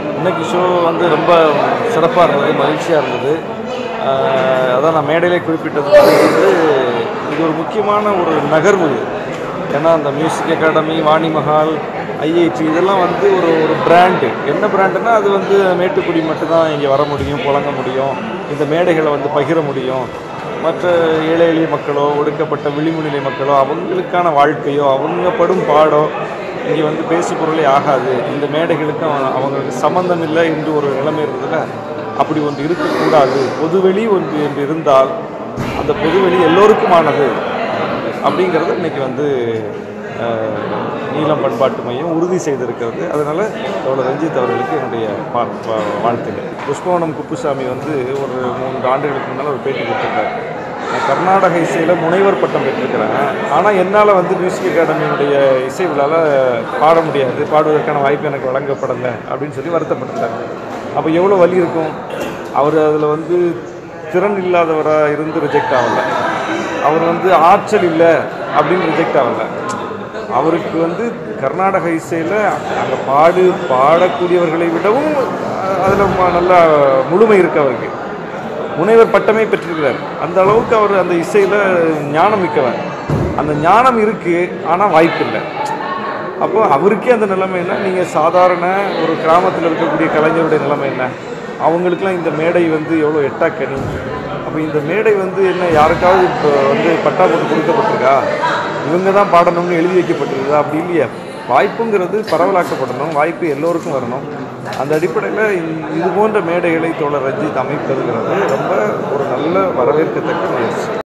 இன்னைக்கு ஷோ வந்து ரொம்ப சிறப்பாக இருந்தது மகிழ்ச்சியாக இருந்தது ஆஹ் அதான் நான் மேடையிலே குறிப்பிட்டது மாதிரி வந்து இது ஒரு முக்கியமான ஒரு நகர்வு இது. ஏன்னா அந்த music academy Vani Mahal IIT இதெல்லாம் வந்து ஒரு ஒரு பிராண்டு என்ன பிராண்டுனா அது வந்து மேட்டுக்குடி மட்டும்தான் இங்கே வர முடியும் புழங்க முடியும் இந்த மேடைகளை வந்து பகிர முடியும் மற்ற ஏழை எளிய மக்களோ ஒடுக்கப்பட்ட விளிம்புநிலை மக்களோ அவங்களுக்கான வாழ்க்கையோ அவங்க படும் பாடோ இங்கே வந்து பேசு பொருளே ஆகாது இந்த மேடைகளுக்கு அவ- அவங்களுக்கு சம்பந்தம் இல்லை என்று ஒரு நிலைமை இருந்ததுல அப்படி ஒன்று இருக்கக்கூடாது பொதுவெளி ஒன்று என்று இருந்தால் அந்த பொதுவெளி எல்லோருக்குமானது அப்படிங்கிறது இன்னைக்கு வந்து அஹ், நீலம் பண்பாட்டு மையம் உறுதி செய்திருக்கிறது அதனால் தோழர் ரஞ்சித் அவர்களுக்கு என்னுடைய பா பா- வாழ்த்துக்கள் புஷ்பவனம் குப்புசாமி வந்து ஒரு மூன்று ஆண்டுகளுக்கு முன்னால் ஒரு பேட்டி கொடுத்துருக்காரு நான் கர்நாடக இசையில் முனைவர் பட்டம் பெற்றிருக்கிறேன் ஆனால் என்னால் வந்து மியூசிக் அகாடமியினுடைய இசை விழாவில் பாட முடியாது பாடுவதற்கான வாய்ப்பு எனக்கு வழங்கப்படலை அப்படின்னு சொல்லி வருத்தப்பட்டிருக்காங்க அப்போ எவ்வளோ வலி இருக்கும் அவர் அதில் வந்து திறன் இல்லாதவராக இருந்து ரிஜெக்ட் ஆகலை அவர் வந்து ஆற்றல் இல்லை அப்படின்னு ரிஜெக்ட் ஆகலை அவருக்கு வந்து கர்நாடக இசையில் அங்கே பாடு பாடக்கூடியவர்களை விடவும் அதில் நல்ல முழுமை இருக்கு அவருக்கு முனைவர் பட்டமே பெற்றிருக்கிறார் அந்த அளவுக்கு அவர் அந்த இசையில் ஞானம் மிக்கவர் அந்த ஞானம் இருக்குது ஆனால் வாய்ப்பு இல்லை அப்போ அவருக்கே அந்த நிலைமை என்ன நீங்கள் சாதாரண ஒரு கிராமத்தில் இருக்கக்கூடிய கலைஞருடைய நிலைமை என்ன அவங்களுக்குலாம் இந்த மேடை வந்து எவ்வளோ எட்டாக்கணி அப்போ இந்த மேடை வந்து என்ன யாருக்காவது இப்போ வந்து பட்டா போட்டு கொடுக்கப்பட்டிருக்கா இவங்க தான் பாடணும்னு எழுதி வைக்கப்பட்டிருக்குதா அப்படி இல்லையா வாய்ப்புங்கிறது பரவலாக்கப்படணும் வாய்ப்பு எல்லோருக்கும் வரணும் அந்த அடிப்படையில் இது போன்ற மேடைகளை தோழர் ரஞ்சித் அமைப்பதுங்கிறது ரொம்ப ஒரு நல்ல வரவேற்கத்தக்க முயற்சி